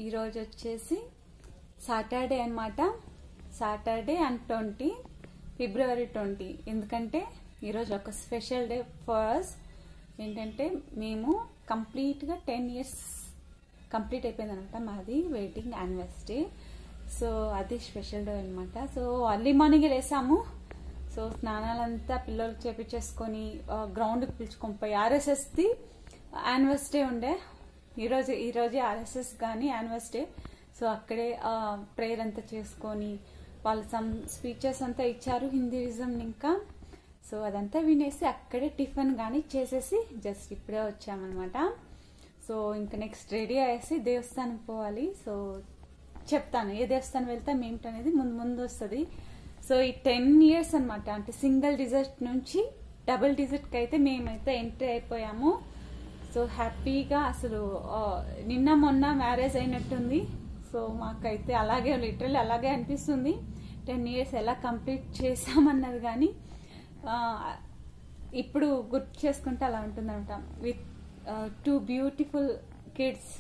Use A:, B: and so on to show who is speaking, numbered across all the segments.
A: ఈరోజు వచ్చేసి సాటర్డే అన్నమాట సాటర్డే అండ్ ట్వంటీ ఫిబ్రవరి ట్వంటీ ఎందుకంటే ఈరోజు ఒక స్పెషల్ డే ఫర్ ఏంటంటే మేము కంప్లీట్గా టెన్ ఇయర్స్ కంప్లీట్ అయిపోయింది అనమాట మాది వెయిటింగ్ యానివర్సరీ సో అది స్పెషల్ డే అనమాట సో అర్లీ మార్నింగ్ లేసాము సో స్నానాలంతా పిల్లలకి చేపించేసుకొని గ్రౌండ్కి పిలుచుకొని పోయి ఆర్ఎస్ఎస్ది యానివర్సరీ ఉండే ఈరోజు ఈరోజే ఆర్ఎస్ఎస్ కానీ యానివర్సరీ సో అక్కడే ప్రేయర్ అంతా చేసుకొని వాళ్ళు సమ్ స్పీచెస్ అంతా ఇచ్చారు హిందీయిజం ఇంకా సో అదంతా వినేసి అక్కడే టిఫిన్ కానీ చేసేసి జస్ట్ ఇప్పుడే వచ్చామన్నమాట సో ఇంకా నెక్స్ట్ రెడీ అయ్యేసి దేవస్థానం పోవాలి సో చెప్తాను ఏ దేవస్థానం వెళ్తాం ఏమిటనేది ముందు ముందు వస్తుంది సో ఈ టెన్ ఇయర్స్ అనమాట అంటే సింగిల్ డిజిట్ నుంచి డబుల్ డిజిట్కి అయితే మేమైతే ఎంట్రీ అయిపోయాము సో హ్యాపీగా అసలు ఆ, నిన్న మొన్న మ్యారేజ్ అయినట్టుంది సో మాకైతే అలాగే లిటరల్ అలాగే అనిపిస్తుంది టెన్ ఇయర్స్ ఎలా కంప్లీట్ చేసామన్నది కానీ ఆ, ఇప్పుడు గుర్తు చేసుకుంటే అలా ఉంటుందన్నమాట విత్ టూ బ్యూటిఫుల్ కిడ్స్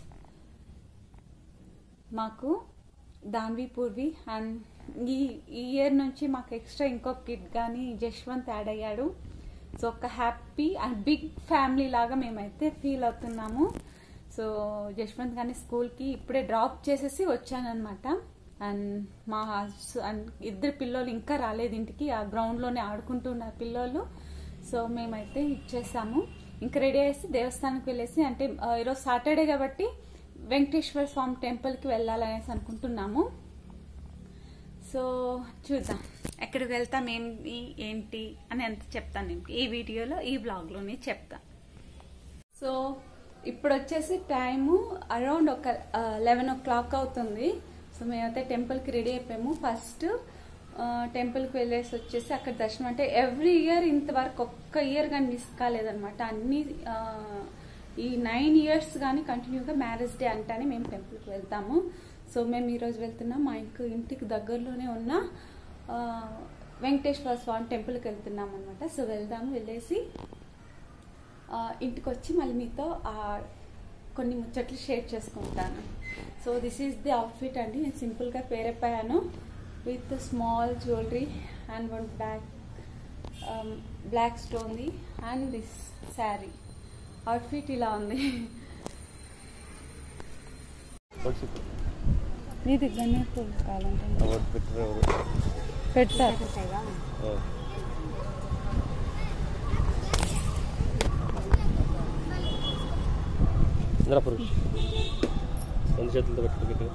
A: మాకు దాన్వి పూర్వి అండ్ ఈ ఈ ఇయర్ నుంచి మాకు ఎక్స్ట్రా ఇంకో కిడ్ కానీ జశ్వంత్ యాడ్ అయ్యాడు సో ఒక హ్యాపీ అండ్ బిగ్ ఫ్యామిలీ లాగా మేమైతే ఫీల్ అవుతున్నాము సో జశ్వంత్ కానీ స్కూల్కి ఇప్పుడే డ్రాప్ చేసేసి వచ్చానమాట అండ్ మా హస్- అండ్ ఇద్దరు పిల్లలు ఇంకా రాలేదు ఇంటికి ఆ గ్రౌండ్లోనే ఆడుకుంటున్నారు పిల్లలు సో మేమైతే ఇచ్చేసాము ఇంకా రెడీ అయ్యేసి దేవస్థానానికి వెళ్ళేసి అంటే ఆ, ఈరోజు సాటర్డే కాబట్టి వెంకటేశ్వర స్వామి టెంపుల్కి వెళ్ళాలనేసి అనుకుంటున్నాము సో చూద్దాం ఎక్కడికి వెళ్తాం ఏంటి ఏంటి అని ఎంత చెప్తాను నేను ఈ వీడియోలో ఈ బ్లాగ్లోనే చెప్తాను సో ఇప్పుడు వచ్చేసి టైము అరౌండ్ ఒక లెవెన్ ఓ క్లాక్ అవుతుంది సో మేమైతే టెంపుల్కి రెడీ అయిపోయాము ఫస్ట్ టెంపుల్కి వెళ్ళేసి వచ్చేసి అక్కడ దర్శనం అంటే ఎవ్రీ ఇయర్ ఇంతవరకు ఒక్క ఇయర్ కానీ మిస్ కాలేదనమాట అన్ని ఆ, ఈ నైన్ ఇయర్స్ కానీ కంటిన్యూగా మ్యారేజ్ డే అంటానే మేము టెంపుల్కి వెళ్తాము సో మేము ఈరోజు వెళ్తున్నాం మా ఇంటికి ఇంటికి దగ్గరలోనే ఉన్న ఆ, వెంకటేశ్వర స్వామి టెంపుల్కి వెళ్తున్నాం అనమాట సో వెళ్దాము వెళ్ళేసి ఆ, ఇంటికి వచ్చి మళ్ళీ మీతో ఆ, కొన్ని ముచ్చట్లు షేర్ చేసుకుంటాను so this is the outfit అండి నేను సింపుల్గా పేరెప్పాను with small jewellery and one black black స్టోన్ది అండ్ దిస్ శారీ అవుట్ఫిట్ ఇలా ఉంది నీ దగ్గరనే కావాలంటే
B: అవార్డు పెట్టిన ఎవరు
A: పెడతారు
B: ఆ. ఇంద్రా పురుష్ రెండు చేతులతో పెట్టుకో గట్టిగా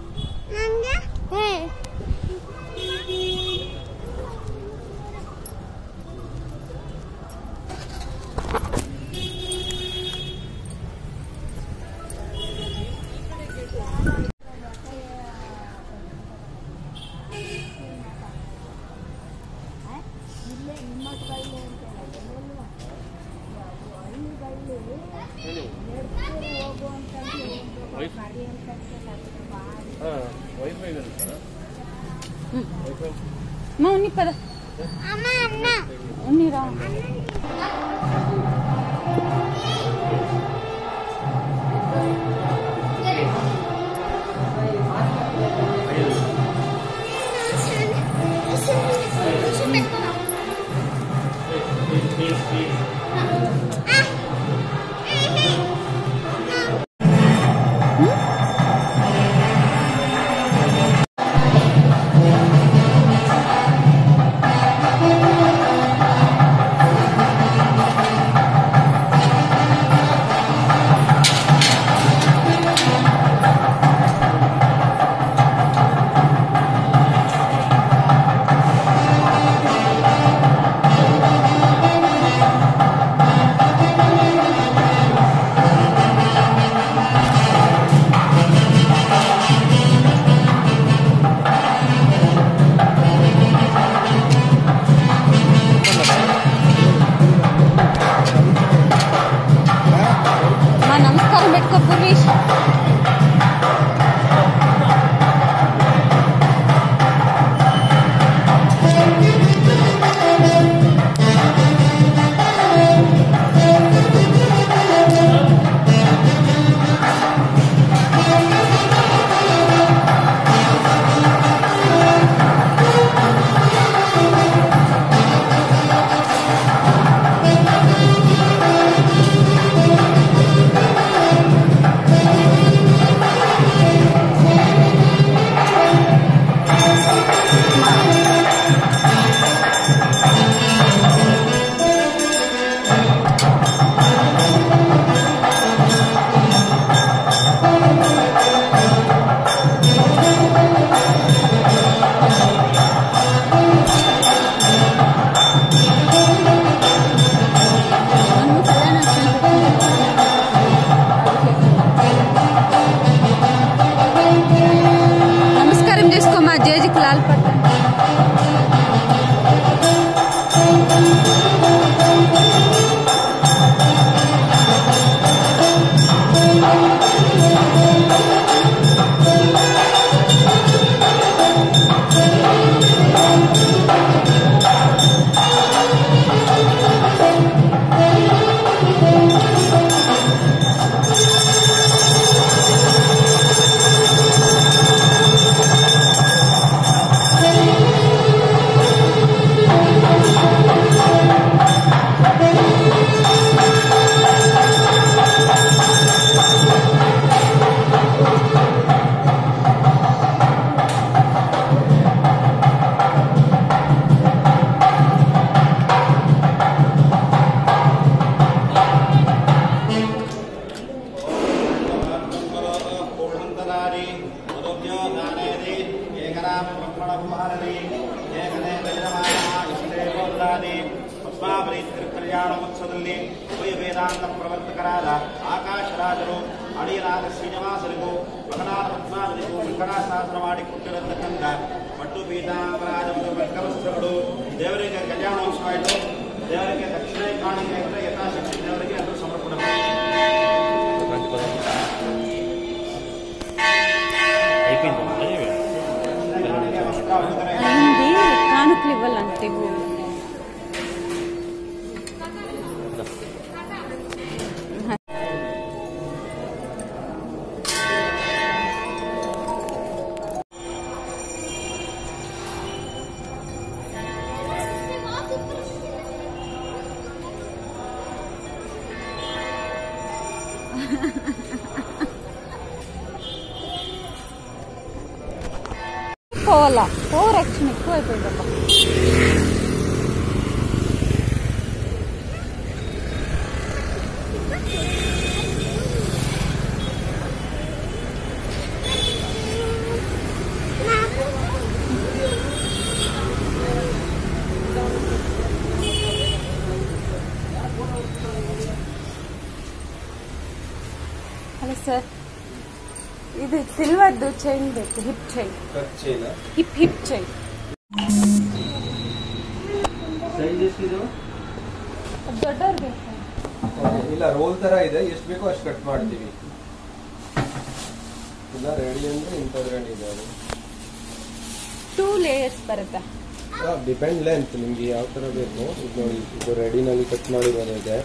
B: వైఫై కలుగుతారా వైఫై
A: మా ఉన్ని పద ఉన్ని రా
C: ఆ పూర్ణంతరారి మధుభ్యో గానేది ఏకరామ బ్రహ్మణభారతి ఏకదే గజరమాణి పద్మావతి కళ్యాణోత్సవದಲ್ಲಿ ಉಭಯ ವೇದಾಂತ ಪ್ರವರ್ತಕರಾದ ಆಕಾಶರಾಜರು ಅಡಿಯರಾದ ಶ್ರೀನಿವಾಸರಿಗೂ ಮಗನಾದ ಪದ್ಮಾವತಿಗೂ ಸಂಕಟಾಶಾಸನ ಮಾಡಿಕೊಟ್ಟಿರತಕ್ಕಂಥ ಪಟ್ಟು ಪೀತಾಂಬರಾಜ ವಸ್ತ್ರಗಳು ದೇವರಿಗೆ ಕಲ್ಯಾಣೋತ್ಸವ ಆಯಿತು ದೇವರಿಗೆ ದಕ್ಷಿಣ ಕಾಣಿಕೆ ಅಂದರೆ ಯಥಾಶಕ್ತಿ ದೇವರಿಗೆ ಅದು ಸಮರ್ಪಣೆ
B: రండి పదండి. అయిపోయింది అదే
A: అయింది కానుకలు ఇవ్వాలంటే పోవాలా ఓవర్ యాక్షన్ ఎక్కువ అయిపోయిందబ్బా హలో సార్ ఇది సిల్వర్ದು చైన్ ಬೇಕು hip chain hip hip chain ದೊಡ್ಡವ್ರು ಬೇಕು
D: ಇಲ್ಲ ರೋಲ್ ತರ ಇದೆ ಎಷ್ಟು ಬೇಕೋ ಅಷ್ಟು ಕಟ್ ಮಾಡ್ತೀವಿ ಇಲ್ಲ ರೆಡಿ ಅಂದ್ರೆ ಇಂಥದ್ರಲ್ಲಿ ಇದೆ ಅದು
A: ಟೂ ಲೇಯರ್ಸ್ ಬರುತ್ತೆ
D: ಡಿಪೆಂಡ್ ಲೆಂತ್ ನಿಮ್ಗೆ ಯಾವ ತರ ಬೇಕು ಇದು ನೋಡಿ ಇದು ರೆಡಿನಲ್ಲಿ ಕಟ್ ಮಾಡಿರೋದು ಇದೆ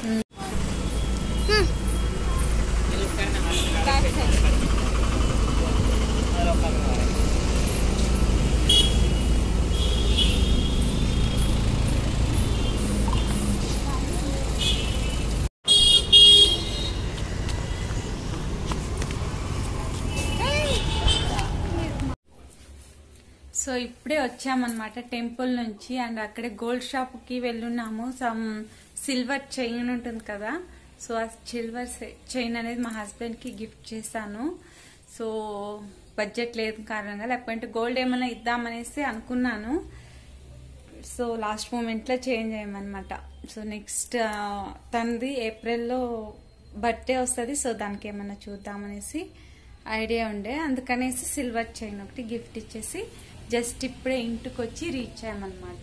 A: సో ఇప్పుడే వచ్చామన్నమాట టెంపుల్ నుంచి అండ్ అక్కడే గోల్డ్ షాప్ కి వెళ్ళున్నాము సమ్ సిల్వర్ చైన్ ఉంటుంది కదా సో ఆ సిల్వర్ చైన్ అనేది మా హస్బెండ్ కి గిఫ్ట్ చేశాను సో బడ్జెట్ లేదు కారణంగా లేకపోతే గోల్డ్ ఏమైనా ఇద్దామనేసి అనుకున్నాను సో లాస్ట్ మూమెంట్లో చేంజ్ అయ్యామన్నమాట సో నెక్స్ట్ తనది ఏప్రిల్లో బర్త్డే వస్తుంది సో దానికి ఏమన్నా చూద్దామనేసి ఐడియా ఉండే అందుకనేసి సిల్వర్ చైన్ ఒకటి గిఫ్ట్ ఇచ్చేసి జస్ట్ ఇప్పుడే ఇంటికి వచ్చి రీచ్ అయ్యామన్నమాట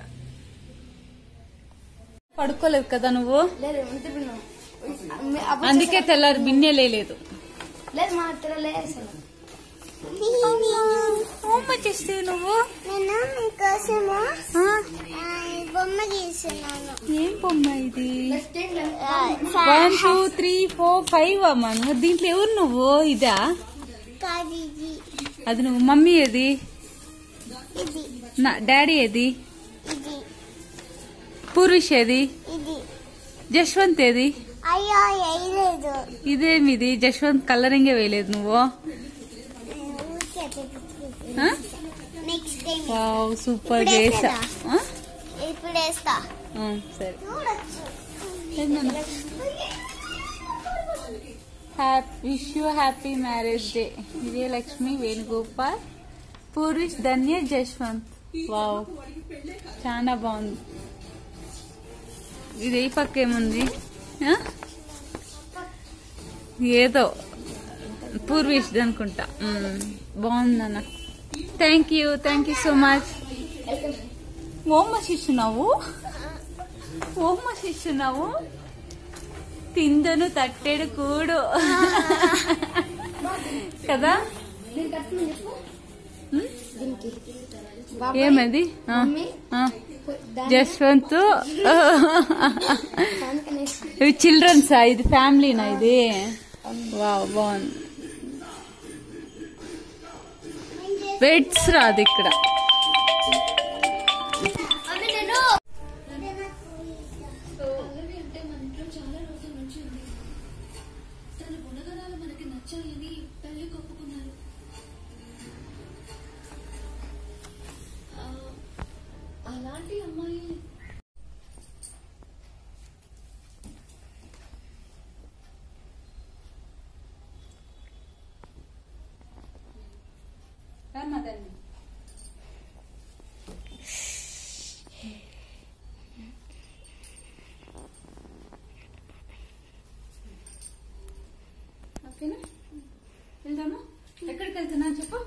A: పడుకోలేదు కదా నువ్వు
E: లేదు మంత్రి బిన్ను. అప్పుడు
A: అందుకే తెల్లారి బిన్నే లేదు
E: లేదు మా అత్తలో లేదు
A: చేస్తే నువ్వు
E: నేను మీకోసము
A: ఆ,
E: బొమ్మ గీస్తున్నాను
A: ఏం బొమ్మ ఇది one two three four five అమ్మా నువ్వు దీంట్లో ఎవరు నువ్వు ఇదా
E: కాదు ఇది
A: అది నువ్వు మమ్మీ ఏది
E: ఇది
A: నా డాడీ ఏది
E: ఇది
A: పూర్విష్ ఏది
E: ఇది
A: జశ్వంత్ ఏది
E: అయ్యో వేయలేదు
A: ఇదేమిది జశ్వంత్ కలరింగే వేయలేదు నువ్వు ఆ?
E: నెక్స్ట్ టైం
A: వావ్ సూపర్
E: ఇప్పుడే
A: చేసా
E: కదా? ఇప్పుడు వేస్తా
A: ఆ, సరే
E: చూడొచ్చు
A: wish you happy marriage day Vijayalakshmi Venugopal Purvish Dhanya Jashwanth wow చాలా బాగుంది ఇది ఏ పక్క ఏముంది ఆ? ఏదో పూర్విష్ అనుకుంటా మ్మ్. బాగుందన్న thank you thank you so much ఓమ్మ శిష్యున్నావు ఓమ శిష్యున్నావు తిందను తట్టెడు కూడు కదా ఉమ్? ఏమది ఆ, ఆ. జస్వంత్ ఇవి చిల్డ్రన్స్ ఇది ఫ్యామిలీనా ఇది వావ్ బాగుంది వెయిట్స్ రాదు ఇక్కడ
F: పల్లవి అంటే మన ఇంట్లో చాలా రోజుల నుంచి ఉంది తన గుణగణాలు మనకి నచ్చాలని పెళ్లి ఒప్పుకున్నారు ఆ, అలాంటి అమ్మాయి
A: ఓకేనా వెళ్దామా ఎక్కడికి వెళ్తున్నా చెప్పు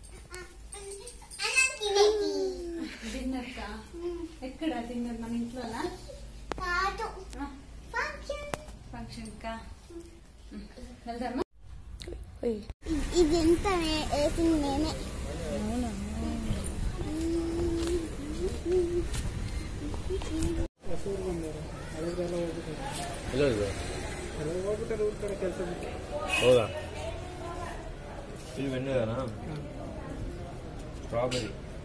A: డిన్నర్ కా ఎక్కడ డిన్నర్ మన ఇంట్లోనా
E: కాదు ఫంక్షన్
A: ఫంక్షన్ కా ఉమ్, వెళ్దామా
E: ఇది ఎంత వేసింది నేనే
B: ಇಲ್ಲ ಇದು ಹೌದಾ ಇಲ್ಲಿ ಬೆಣ್ಣೆದಾನ ಸ್ಟ್ರಾಬೆರಿ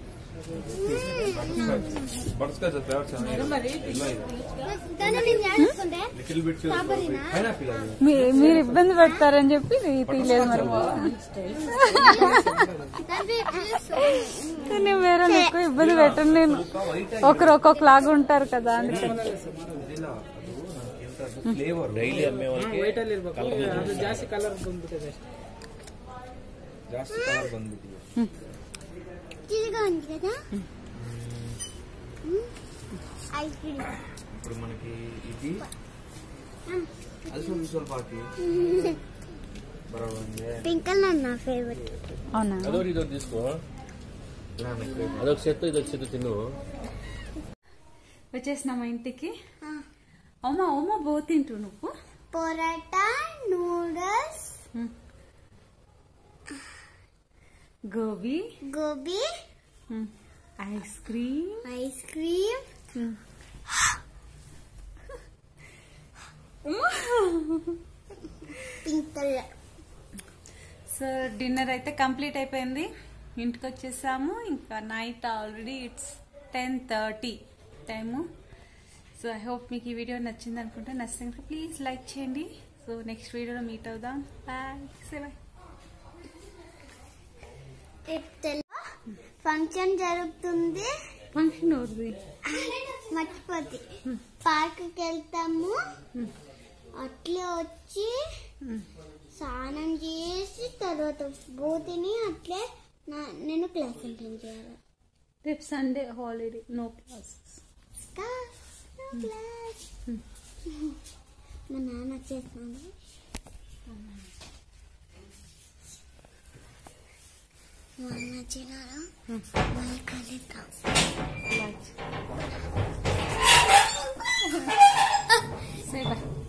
B: ಬಡ್ಸ್ಕಾಚ್ ಫ್ಲೇವರ್ ಚೆನ್ನಾಗಿದೆ ಇಲ್ಲ ಇದು
E: దాన్ని నేను చేసుకుంటే
B: లిటిల్ బిట్ పైనాపిల్ అది
A: మీ- మీరు ఇబ్బంది పెడతారని చెప్పి తీయలేదు మరి కానీ వేరే ఎక్కువ ఇబ్బంది పెట్టను నేను ఒకరు ఒక్కొక్క లాగా ఉంటారు కదా అందుకని
B: ಇದಿಲ್ಲ ಅದು ಫ್ಲೇವರ್ ಡೈಲಿ ಅಮ್ಮೆ ಒಳಗೆ
G: ಜಾಸ್ತಿ ಕಲರ್ ಬಂದ್ಬಿಟ್ಟಿದೆ
B: ಜಾಸ್ತಿ ಕಲರ್ ಬಂದ್ಬಿಟ್ಟಿದೆ
E: చిన్నగా ఉంది కదా ఐస్ క్రీమ్
B: ఇప్పుడు మనకి ఇది అది ಸ್ವಲ್ಪ ಸ್ವಲ್ಪ ಹಾಕಿ ಬರೋದಂಗೆ
E: పింక్ కలర్ నా ఫేవరెట్
A: అవునా
B: ಅದೊಂದು ಇದೊಂದು తీసుకో అదొక సెట్ ఇదొక సెట్ తిను
A: వచ్చేసిన మా ఇంటికి అమ్మ అమ్మ బో తింటు నువ్వు
E: paratha noodles
A: gobi
E: gobi
A: ice cream
E: ice cream pink colour
A: so dinner అయితే కంప్లీట్ అయిపోయింది ఇంటికి వచ్చేసాము ఇంకా night already it's ten thirty time so I hope మీకు ఈ వీడియో నచ్చింది అనుకుంటే నచ్చితే కనుక ప్లీజ్ లైక్ చేయండి సో నెక్స్ట్ వీడియోలో మీట్ అవుదాం బాయ్ సే బాయ్
E: ఫంక్షన్ జరుగుతుంది
A: ఫంక్షన్ అవుతుంది
E: మర్చిపోతే పార్క్కి వెళ్తాము అట్లే వచ్చి స్నానం చేసి తర్వాత బూతిని అట్లే నా- నేను క్లాస్ అటెండ్ చేయాలి
A: రేపు Sunday holiday no classes
E: class class మా నాన్న వచ్చేస్తున్నాను మా అన్న వచ్చినారు మా కలిద్దాం
A: సే బాయ్